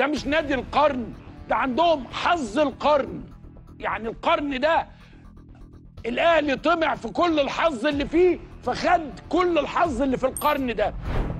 ده مش نادي القرن ده عندهم حظ القرن يعني القرن ده الاهلي طمع في كل الحظ اللي فيه فخد كل الحظ اللي في القرن ده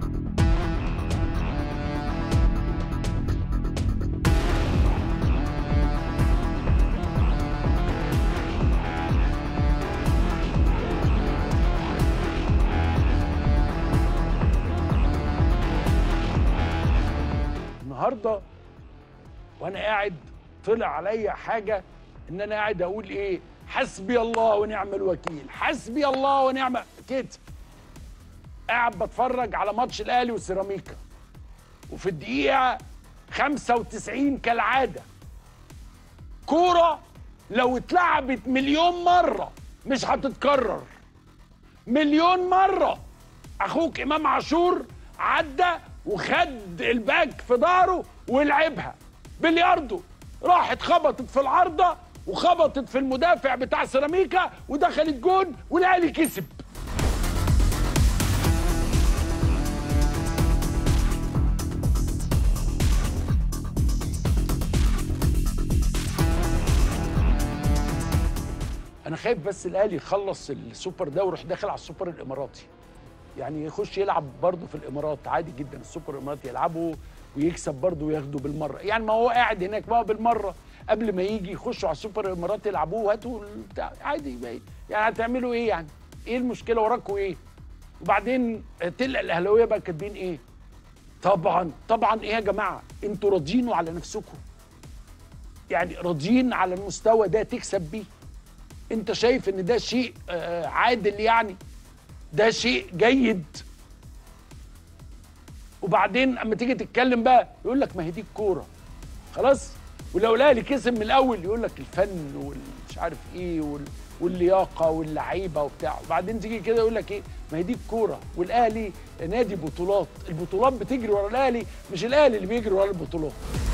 النهارده وانا قاعد طلع عليا حاجه ان انا قاعد اقول ايه حسبي الله ونعم الوكيل حسبي الله ونعم كده قاعد بتفرج على ماتش الاهلي وسيراميكا وفي الدقيقه 95 كالعاده كوره لو اتلعبت مليون مره مش هتتكرر مليون مره اخوك امام عاشور عدى وخد الباك في ظهره ولعبها بلياردو راحت خبطت في العارضه وخبطت في المدافع بتاع سيراميكا ودخلت جون والاهلي كسب انا خايف بس الاهلي يخلص السوبر ده ويروح داخل على السوبر الاماراتي يعني يخش يلعب برضه في الامارات عادي جدا السوبر الاماراتي يلعبه ويكسب برضه وياخده بالمره يعني ما هو قاعد هناك بقى بالمره قبل ما يجي يخشوا على السوبر الاماراتي يلعبوه وهاتوا البتاع عادي بقى. يعني هتعملوا ايه يعني ايه المشكله وراكوا ايه وبعدين تلقى الاهلاويه بقى كاتبين ايه طبعا طبعا ايه يا جماعه انتوا راضيين على نفسكم يعني راضيين على المستوى ده تكسب بيه انت شايف ان ده شيء آه، عادل يعني ده شيء جيد وبعدين اما تيجي تتكلم بقى يقول لك ما هي دي الكوره خلاص ولو الاهلي كسب من الاول يقول لك الفن والمش عارف ايه وال واللياقه واللعيبه وبتاع وبعدين تيجي كده يقول لك ايه ما هي دي الكوره والاهلي نادي بطولات البطولات بتجري ورا الاهلي مش الاهلي اللي بيجري ورا البطولات